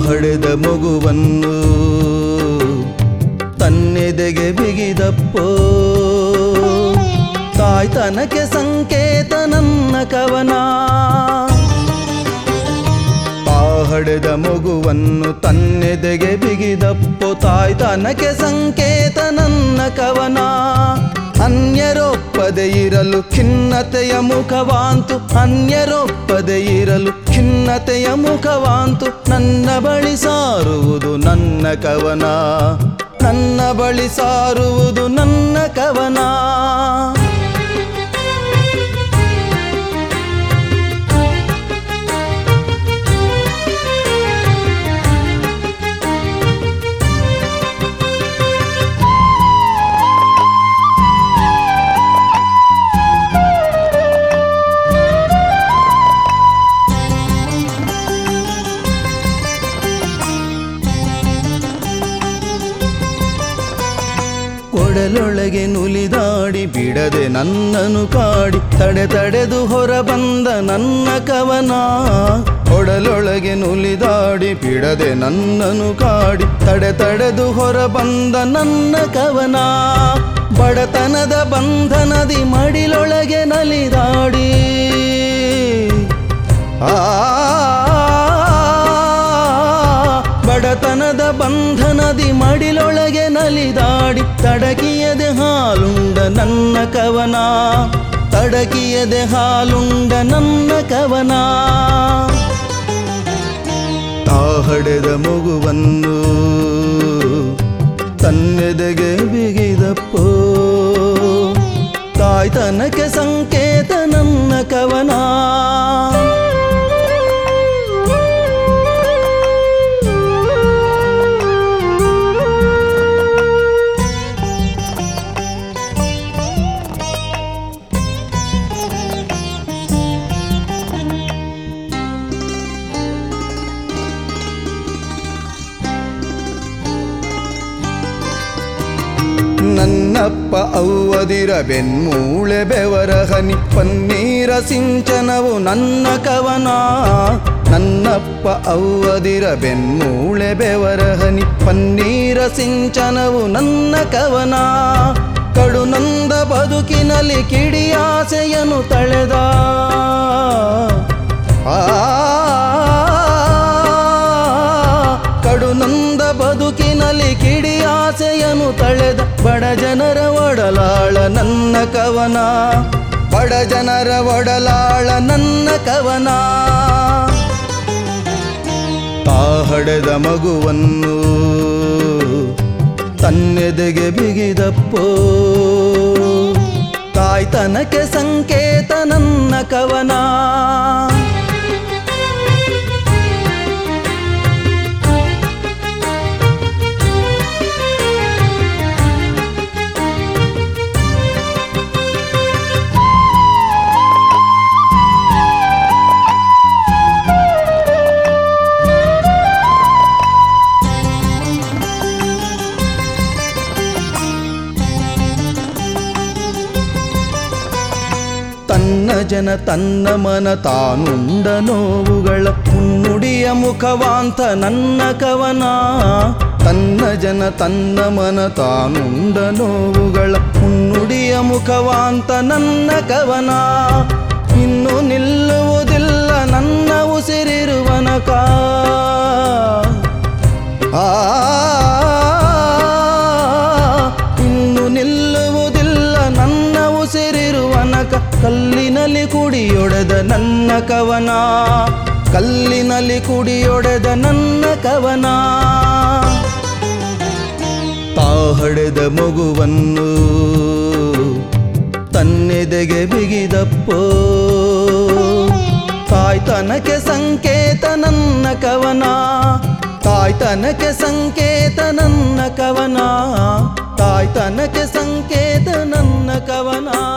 ಹಡೆದ ಮಗುವನ್ನು ತನ್ನೆದೆಗೆ ಬಿಗಿದಪ್ಪೋ ತಾಯ್ತನಕ್ಕೆ ಸಂಕೇತ ನನ್ನ ಕವನ ತಾ ಹಡೆದ ಮಗುವನ್ನು ತನ್ನೆದೆಗೆ ಬಿಗಿದಪ್ಪೋ ತಾಯ್ತನಕ್ಕೆ ಸಂಕೇತ ನನ್ನ ಕವನ ಅನ್ಯರೊಪ್ಪದೆ ಇರಲು ಖಿನ್ನತೆಯ ಮುಖವಾಂತು ಅನ್ಯರೊಪ್ಪದೆ ಇರಲು ಖಿನ್ನತೆಯ ಮುಖವಾಂತು ನನ್ನ ಬಳಿ ಸಾರುವುದು ನನ್ನ ಕವನ ನನ್ನ ಬಳಿ ಸಾರುವುದು ನನ್ನ ಕವನ ಒಡಲೊಳಗೆ ನುಲಿದಾಡಿ ಬಿಡದೆ ನನ್ನನು ಕಾಡಿ ತಡೆ ತಡೆದು ಹೊರ ಬಂದ ನನ್ನ ಕವನ ಒಡಲೊಳಗೆ ನುಲಿದಾಡಿ ಬಿಡದೆ ನನ್ನನು ಕಾಡಿ ತಡೆ ತಡೆದು ಹೊರ ಬಂದ ನನ್ನ ಕವನ ಬಡತನದ ಬಂಧನದಿ ಮಡಿಲೊಳಗೆ ನಲಿದಾಡಿ ಆ ಬಡತನದ ಬಂಧನದಿ ಮಡಿಲೊಳಗೆ ನಲಿದಾಡಿ ತಡಕಿಯದೆ ಹಾಲುಂಡ ನನ್ನ ಕವನ ತಡಕಿಯದೆ ಹಾಲುಂಡ ನನ್ನ ಕವನ ತಾ ಹಡೆದ ಮಗುವನ್ನು ತನ್ನೆದೆಗೆ ಬಿಗಿದಪ್ಪೋ ತಾಯ್ತನಕ್ಕೆ ಸಂಕೇತ ನನ್ನ ಕವನ ನನ್ನಪ್ಪ ಅವ್ವದಿರ ಬೆನ್ಮೂಳೆ ಬೆವರ ಹನಿ ಪನ್ನೀರ ಸಿಂಚನವು ನನ್ನ ಕವನ ನನ್ನಪ್ಪ ಅವ್ವದಿರ ಬೆನ್ಮೂಳೆ ಬೆವರ ಹನಿ ಪನ್ನೀರ ಸಿಂಚನವು ನನ್ನ ಕವನ ಕಡುನಂದ ಬದುಕಿನಲ್ಲಿ ಕಿಡಿಯಾಸೆಯನು ತಳೆದ ಆ ಕಡುನಂದ ಬದುಕಿನಲ್ಲಿ ಕಿಡಿಯಾಸೆಯನು ತಳೆದ ಬಡ ಜನರ ಒಡಲಾಳ ನನ್ನ ಕವನ ಬಡ ಜನರ ಒಡಲಾಳ ನನ್ನ ಕವನ ತಾ ಹಡೆದ ಮಗುವನ್ನು ತನ್ನೆದೆಗೆ ಬಿಗಿದಪ್ಪೋ ತಾಯ್ತನಕ್ಕೆ ಸಂಕೇತ ನನ್ನ ಕವನ ತನ್ನ ಜನ ತನ್ನ ಮನ ತಾನುಂಡ ನೋವುಗಳ ಮುನ್ನುಡಿಯ ಮುಖವಾಂತ ನನ್ನ ಕವನ ತನ್ನ ಜನ ತನ್ನ ಮನ ತಾನುಂಡ ನೋವುಗಳ ಮುನ್ನುಡಿಯ ಮುಖವಾಂತ ನನ್ನ ಕವನ ಇನ್ನು ನಿಲ್ಲುವುದಿಲ್ಲ ನನ್ನ ಉಸಿರಿರುವನಕ ಆ ಇನ್ನು ನಿಲ್ಲುವುದಿಲ್ಲ ನನ್ನ ಉಸಿರಿರುವನಕ ಕಲ್ಲಿನಲ್ಲಿ ಕುಡಿಯೊಡೆದ ನನ್ನ ಕವನ ಕಲ್ಲಿನಲ್ಲಿ ಕುಡಿಯೊಡೆದ ನನ್ನ ಕವನ ತಾ ಹಡೆದ ಮಗುವನ್ನು ತನ್ನೆದೆಗೆ ಬಿಗಿದಪ್ಪೋ ತಾಯ್ತನಕ್ಕೆ ಸಂಕೇತ ನನ್ನ ಕವನ ತಾಯ್ತನಕ್ಕೆ ಸಂಕೇತ ನನ್ನ ಕವನ ತಾಯ್ತನಕ್ಕೆ ಸಂಕೇತ ನನ್ನ ಕವನ